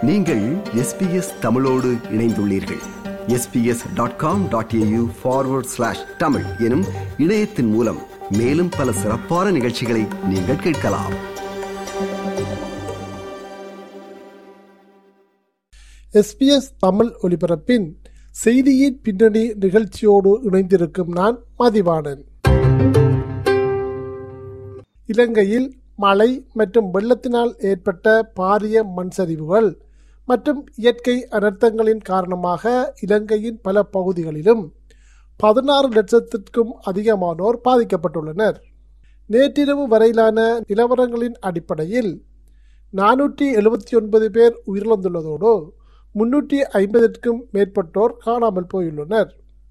நீங்கள் எஸ்பிஎஸ் தமிழோடு இணைந்துள்ளீர்கள் SBS dot com dot AU forward slash Tamil எனும் இணையத்தின் மூலம் மேலும் பல சிறப்பான நிகழ்ச்சிகளை நீங்கள் கேட்கலாம் எஸ்பிஎஸ் தமிழ் ஒலிபரப்பின் செய்தியின் பின்னணி நிகழ்ச்சியோடு இணைந்திருக்கும் நான் மதிவாணன் இலங்கையில் மழை மற்றும் வெள்ளத்தினால் ஏற்பட்ட பாரிய மண் சரிவுகள் மற்றும் இயற்கை அனர்த்தங்களின் காரணமாக இலங்கையின் பல பகுதிகளிலும் பதினாறு லட்சத்திற்கும் அதிகமானோர் பாதிக்கப்பட்டுள்ளனர் நேற்றிரவு வரையிலான நிலவரங்களின் அடிப்படையில் நானூற்றி எழுபத்தி ஒன்பது பேர் உயிரிழந்துள்ளதோடு முன்னூற்றி ஐம்பதற்கும் மேற்பட்டோர் காணாமல் போயுள்ளனர்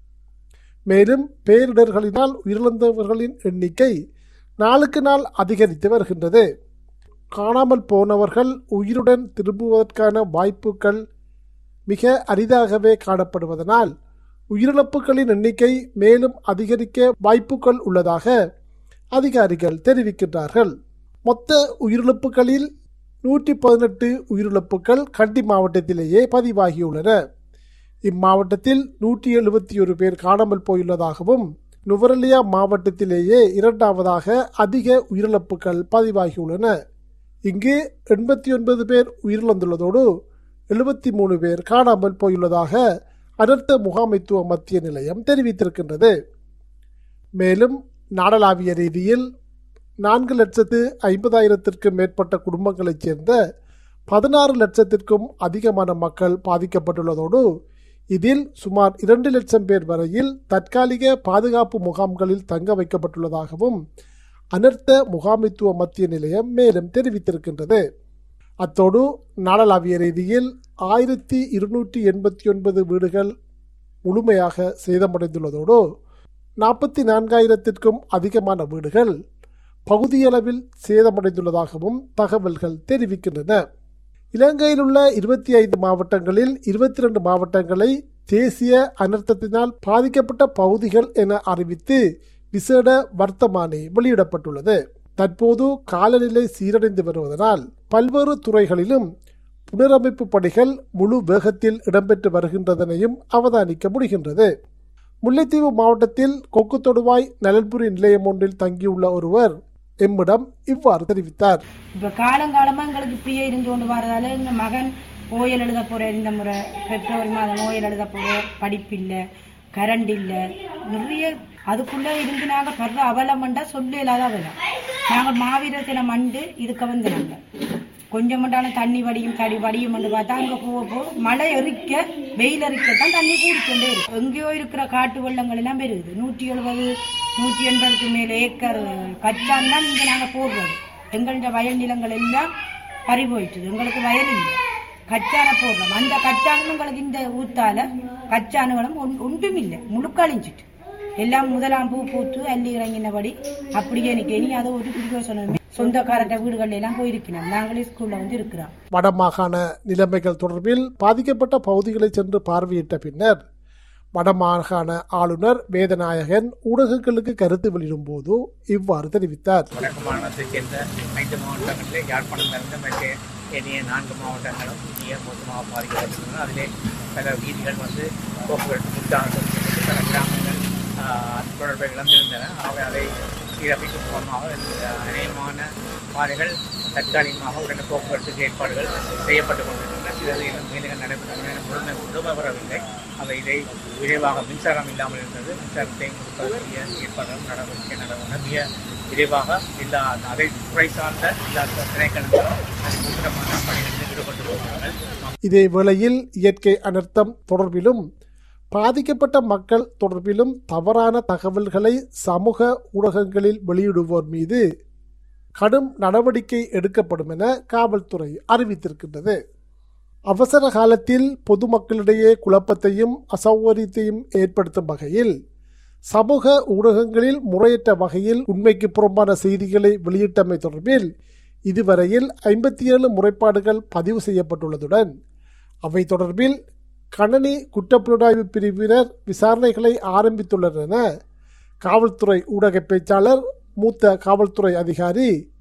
மேலும் பேரிடர்களினால் உயிரிழந்தவர்களின் எண்ணிக்கை நாளுக்கு நாள் அதிகரித்து வருகின்றது காணாமல் போனவர்கள் உயிருடன் திரும்புவதற்கான வாய்ப்புகள் மிக அரிதாகவே காணப்படுவதனால் உயிரிழப்புகளின் எண்ணிக்கை மேலும் அதிகரிக்க வாய்ப்புகள் உள்ளதாக அதிகாரிகள் தெரிவிக்கின்றார்கள் மொத்த உயிரிழப்புகளில் நூற்றி பதினெட்டு உயிரிழப்புகள் கண்டி மாவட்டத்திலேயே பதிவாகியுள்ளன இம்மாவட்டத்தில் நூற்றி எழுபத்தி ஒரு பேர் காணாமல் போயுள்ளதாகவும் நுவரலியா மாவட்டத்திலேயே இரண்டாவதாக அதிக உயிரிழப்புகள் பதிவாகியுள்ளன இங்கு எண்பத்தி ஒன்பது பேர் உயிரிழந்துள்ளதோடு எழுபத்தி மூணு பேர் காணாமல் போயுள்ளதாக அனர்த்த முகாமைத்துவ மத்திய நிலையம் தெரிவித்திருக்கின்றது மேலும் நாடளாவிய ரீதியில் நான்கு லட்சத்து ஐம்பதாயிரத்திற்கும் மேற்பட்ட குடும்பங்களைச் சேர்ந்த பதினாறு லட்சத்திற்கும் அதிகமான மக்கள் பாதிக்கப்பட்டுள்ளதோடு இதில் சுமார் இரண்டு லட்சம் பேர் வரையில் தற்காலிக பாதுகாப்பு முகாம்களில் தங்க வைக்கப்பட்டுள்ளதாகவும் அனர்த்த முகாமைத்துவ மத்திய நிலையம் மேலும் தெரிவித்திருக்கின்றது அத்தோடு நாடளாவிய ரீதியில் ஆயிரத்தி இருநூற்றி எண்பத்தி ஒன்பது வீடுகள் முழுமையாக சேதமடைந்துள்ளதோடு நாற்பத்தி நான்காயிரத்திற்கும் அதிகமான வீடுகள் பகுதியளவில் சேதமடைந்துள்ளதாகவும் தகவல்கள் தெரிவிக்கின்றன இலங்கையில் உள்ள இருபத்தி ஐந்து மாவட்டங்களில் இருபத்தி ரெண்டு மாவட்டங்களை தேசிய அனர்த்தத்தினால் பாதிக்கப்பட்ட பகுதிகள் என அறிவித்து விசேட வர்த்தமானி வெளியிடப்பட்டுள்ளது தற்போது காலநிலை சீரடைந்து வருவதனால் பல்வேறு துறைகளிலும் புனரமைப்பு பணிகள் முழு வேகத்தில் இடம்பெற்று வருகின்றதனையும் அவதானிக்க முடிகின்றது முல்லைத்தீவு மாவட்டத்தில் கொக்கு தொடுவாய் நலன்புரி நிலையம் ஒன்றில் தங்கியுள்ள ஒருவர் எம்மிடம் இவ்வாறு தெரிவித்தார் இப்ப காலங்காலமா எங்களுக்கு இப்படியே இருந்து கொண்டு வரதால எங்க மகன் ஓயல் எழுத போற இந்த முறை பிப்ரவரி மாதம் ஓயல் எழுத போற படிப்பு இல்ல கரண்ட் இல்ல நிறைய அதுக்குள்ள இருந்து நாங்க படுற அவலமண்டா சொல்ல இல்லாத அவலம் நாங்க மாவீர சில மண்டு இதுக்கு வந்து நாங்க கொஞ்சம் மண்டான தண்ணி வடியும் தடி வடியும் பார்த்தா அங்க போக போக மழை எரிக்க வெயில் எரிக்கத்தான் தண்ணி கூடிக்கொண்டே இருக்கு எங்கேயோ இருக்கிற காட்டு வெள்ளங்கள் எல்லாம் பெருகுது நூற்றி எழுபது நூற்றி எண்பதுக்கு மேல ஏக்கர் கச்சான் தான் இங்க நாங்க போடுறது எங்கள்ட வயல் நிலங்கள் எல்லாம் பறி போயிட்டுது எங்களுக்கு வயல் இல்லை கச்சான போடுறோம் அந்த கச்சானுங்களுக்கு இந்த ஊத்தால கச்சானுகளும் ஒன்- ஒன்றும் இல்லை முழுக்கழிஞ்சிட்டு எல்லாம் முதலாம் பூ பூத்து அள்ளி இறங்கினபடி அப்படியே நிக்க இனி அதை ஒரு குடிக்க சொன்னோம் சொந்தக்காரட்ட வீடுகள் எல்லாம் போயிருக்கிறோம் நாங்களே ஸ்கூல்ல வந்து இருக்கிறோம் வடமாகாண நிலைமைகள் தொடர்பில் பாதிக்கப்பட்ட பகுதிகளை சென்று பார்வையிட்ட பின்னர் வடமாகாண ஆளுநர் வேதநாயகன் ஊடகங்களுக்கு கருத்து வெளியிடும் போது இவ்வாறு தெரிவித்தார் வடக்கு மாநிலத்தைச் சேர்ந்த ஐந்து மாவட்டங்களிலே யாழ்ப்பாணத்திலிருந்து மற்ற ஏனைய நான்கு மாவட்டங்களும் மிக மோசமாக பாதிக்கப்பட்டிருந்தன அதிலே பல வீதிகள் வந்து போக்குவரத்து முட்டாக பல கிராமங்கள் ஆஹ், தொடர்பை இழந்திருந்தன அவை அதை சீரமைக்கும் மூலமாக இந்த அநேகமான பாதைகள் தற்காலிகமாக உடனே போக்குவரத்துக்கு ஏற்பாடுகள் செய்யப்பட்டு கொண்டிருக்கின்றன சிலது இன்னும் மேலும் நடைபெற்ற முழுமை முழுமை வரவில்லை அவை இதை விரைவாக மின்சாரம் இல்லாமல் இருந்தது மின்சாரத்தை கொடுப்பதற்குரிய ஏற்பாடுகள் நடவடிக்கை நடந்தன மிக விரைவாக எல்லா அதை துறை சார்ந்த எல்லா திணைக்களங்களும் முக்கியமான பணிகளில் ஈடுபட்டு வருகிறார்கள் இதே வேளையில் இயற்கை அனர்த்தம் தொடர்பிலும் பாதிக்கப்பட்ட மக்கள் தொடர்பிலும் தவறான தகவல்களை சமூக ஊடகங்களில் வெளியிடுவோர் மீது கடும் நடவடிக்கை எடுக்கப்படும் என காவல்துறை அறிவித்திருக்கின்றது அவசர காலத்தில் பொதுமக்களிடையே குழப்பத்தையும் அசௌகரியத்தையும் ஏற்படுத்தும் வகையில் சமூக ஊடகங்களில் முறையற்ற வகையில் உண்மைக்கு புறம்பான செய்திகளை வெளியிட்டமை தொடர்பில் இதுவரையில் ஐம்பத்தி ஏழு முறைப்பாடுகள் பதிவு செய்யப்பட்டுள்ளதுடன் அவை தொடர்பில் கணனி குற்றப்புலனாய்வு பிரிவினர் விசாரணைகளை ஆரம்பித்துள்ளனர் என காவல்துறை ஊடக பேச்சாளர் மூத்த காவல்துறை அதிகாரி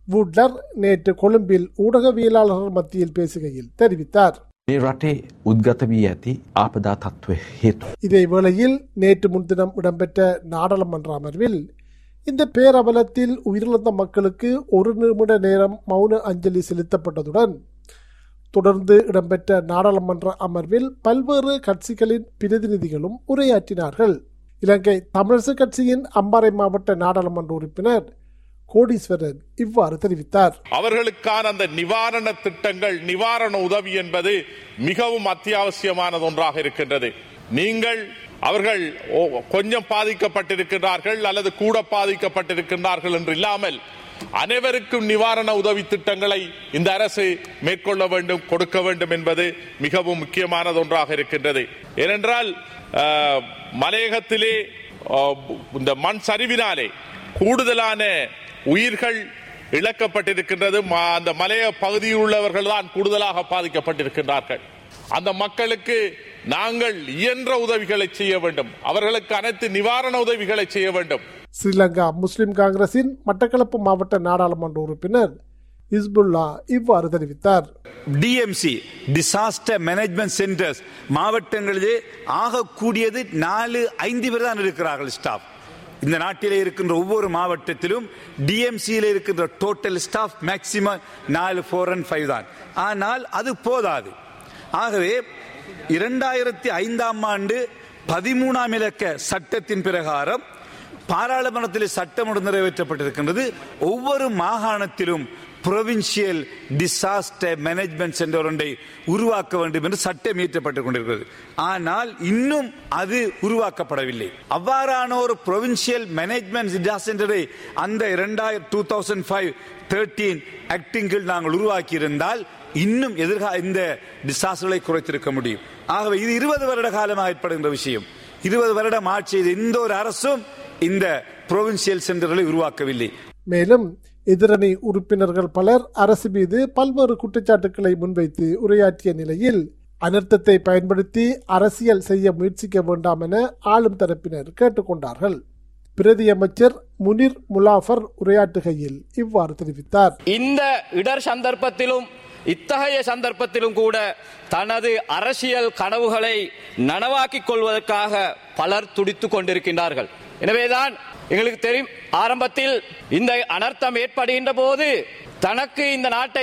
வுட்லர் நேற்று கொழும்பில் ஊடகவியலாளர்கள் மத்தியில் பேசுகையில் தெரிவித்தார் මේ රටේ උද්ගත වී ඇති ආපදා තත්ත්වය හේතු. இதே வேளையில் நேற்று முன்தினம் இடம்பெற்ற நாடாளுமன்ற அமர்வில் இந்த பேரவலத்தில் உயிரிழந்த மக்களுக்கு ஒரு நிமிட நேரம் மௌன அஞ்சலி செலுத்தப்பட்டதுடன் தொடர்ந்து இடம்பெற்ற நாடாளுமன்ற அமர்வில் பல்வேறு கட்சிகளின் பிரதிநிதிகளும் உரையாற்றினார்கள் இலங்கை தமிழரசு கட்சியின் அம்பாறை மாவட்ட நாடாளுமன்ற உறுப்பினர் கோடீஸ்வரன் இவ்வாறு தெரிவித்தார் அவர்களுக்கான அந்த நிவாரண திட்டங்கள் நிவாரண உதவி என்பது மிகவும் அத்தியாவசியமானது ஒன்றாக இருக்கின்றது நீங்கள் அவர்கள் ஓ- கொஞ்சம் பாதிக்கப்பட்டிருக்கிறார்கள் அல்லது கூட பாதிக்கப்பட்டிருக்கின்றார்கள் என்று இல்லாமல் அனைவருக்கும் நிவாரண உதவி திட்டங்களை இந்த அரசு மேற்கொள்ள வேண்டும் கொடுக்க வேண்டும் என்பது மிகவும் முக்கியமானது ஒன்றாக இருக்கின்றது ஏனென்றால் அஹ், மலையகத்திலே அஹ், இந்த மண் சரிவினாலே கூடுதலான உயிர்கள் இழக்கப்பட்டிருக்கின்றது ம- அந்த மலைய பகுதியில் உள்ளவர்கள் தான் கூடுதலாக பாதிக்கப்பட்டிருக்கின்றார்கள் அந்த மக்களுக்கு நாங்கள் இயன்ற உதவிகளை செய்ய வேண்டும் அவர்களுக்கு அனைத்து நிவாரண உதவிகளை செய்ய வேண்டும் ஸ்ரீலங்கா முஸ்லிம் காங்கிரசின் மட்டக்களப்பு மாவட்ட நாடாளுமன்ற உறுப்பினர் இஸ்புல்லா இவ்வாறு தெரிவித்தார் டிஎம்சி டிசாஸ்டர் மேனேஜ்மெண்ட் சென்டர்ஸ் மாவட்டங்களிலே ஆகக்கூடியது நாலு ஐந்து பேர் தான் இருக்கிறார்கள் ஸ்டாஃப் இந்த நாட்டிலே இருக்கின்ற ஒவ்வொரு மாவட்டத்திலும் டிஎம்சியில் இருக்கின்ற டோட்டல் ஸ்டாஃப் மேக்சிமம் நாலு ஃபோர் அண்ட் ஃபைவ் தான் ஆனால் அது போதாது ஆகவே இரண்டாயிரத்தி ஐந்தாம் ஆண்டு பதிமூணாம் இலக்க சட்டத்தின் பிரகாரம் பாராளுமன்றத்தில் சட்டம் ஒன்று நிறைவேற்றப்பட்டிருக்கின்றது ஒவ்வொரு மாகாணத்திலும் புரோவின்சியல் டிசாஸ்டர் மேனேஜ்மெண்ட் சென்டர் ஒன்றை உருவாக்க வேண்டும் என்று சட்டம் இயற்றப்பட்டுக் கொண்டிருக்கிறது ஆனால் இன்னும் அது உருவாக்கப்படவில்லை அவ்வாறான ஒரு புரோவின்சியல் மேனேஜ்மெண்ட் டிசாஸ்டர் சென்டரை அந்த இரண்டாயிரம் டூ தௌசண்ட் ஃபைவ் தேர்ட்டீன் ஆக்டிங் கீழ் நாங்கள் உருவாக்கி இருந்தால் இன்னும் எதிர்கால இந்த டிசாஸ்டர்களை குறைத்திருக்க முடியும் ஆகவே இது இருபது வருட காலமாக ஏற்படுகின்ற விஷயம் இருபது வருடம் ஆட்சி செய்த எந்த ஒரு அரசும் இந்த புரோவின்சியல் சென்டர்களை உருவாக்கவில்லை மேலும் எதிரணி உறுப்பினர்கள் பலர் அரசு மீது பல்வேறு குற்றச்சாட்டுக்களை முன்வைத்து உரையாற்றிய நிலையில் அனர்த்தத்தை பயன்படுத்தி அரசியல் செய்ய முயற்சிக்க வேண்டாம் என ஆளும் தரப்பினர் கேட்டுக்கொண்டார்கள் பிரதி அமைச்சர் முனிர் முலாஃபர் உரையாற்றுகையில் இவ்வாறு தெரிவித்தார் இந்த இடர் சந்தர்ப்பத்திலும் இத்தகைய சந்தர்ப்பத்திலும் கூட தனது அரசியல் கனவுகளை நனவாக்கிக் கொள்வதற்காக பலர் துடித்துக் கொண்டிருக்கின்றார்கள் எனவேதான் எங்களுக்கு தெரியும் ஆரம்பத்தில் இந்த அனர்த்தம் ஏற்படுகின்ற போது தனக்கு இந்த நாட்டை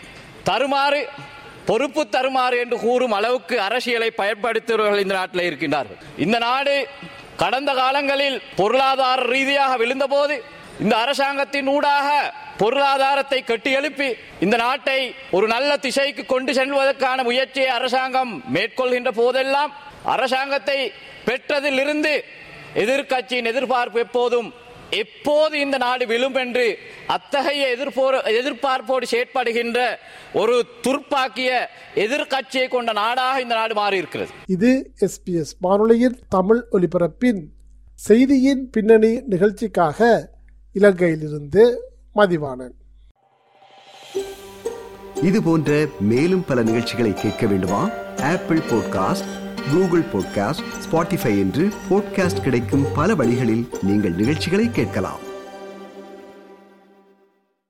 தருமாறு பொறுப்பு தருமாறு என்று கூறும் அளவுக்கு அரசியலை பயன்படுத்துபவர்கள் இந்த நாட்டில் இருக்கின்றார்கள் இந்த நாடு கடந்த காலங்களில் பொருளாதார ரீதியாக விழுந்தபோது இந்த அரசாங்கத்தின் ஊடாக பொருளாதாரத்தை கட்டி எழுப்பி இந்த நாட்டை ஒரு நல்ல திசைக்கு கொண்டு செல்வதற்கான முயற்சியை அரசாங்கம் மேற்கொள்கின்ற போதெல்லாம் அரசாங்கத்தை பெற்றதிலிருந்து எதிர்க்கட்சியின் எதிர்பார்ப்பு எப்போதும் எப்போது இந்த நாடு விழும் என்று அத்தகைய எதிர்ப்போ எதிர்பார்ப்போடு செயற்படுகின்ற ஒரு துர்ப்பாக்கிய எதிர்க்கட்சியை கொண்ட நாடாக இந்த நாடு மாறி இருக்கிறது இது எஸ்பிஎஸ் வானொலியின் தமிழ் ஒலிபரப்பின் செய்தியின் பின்னணி நிகழ்ச்சிக்காக இலங்கையிலிருந்து மதிவாணன் இது போன்ற மேலும் பல நிகழ்ச்சிகளை கேட்க வேண்டுமா Apple podcast Google podcast Spotify என்று பாட்காஸ்ட் கிடைக்கும் பல வழிகளில் நீங்கள் நிகழ்ச்சிகளை கேட்கலாம்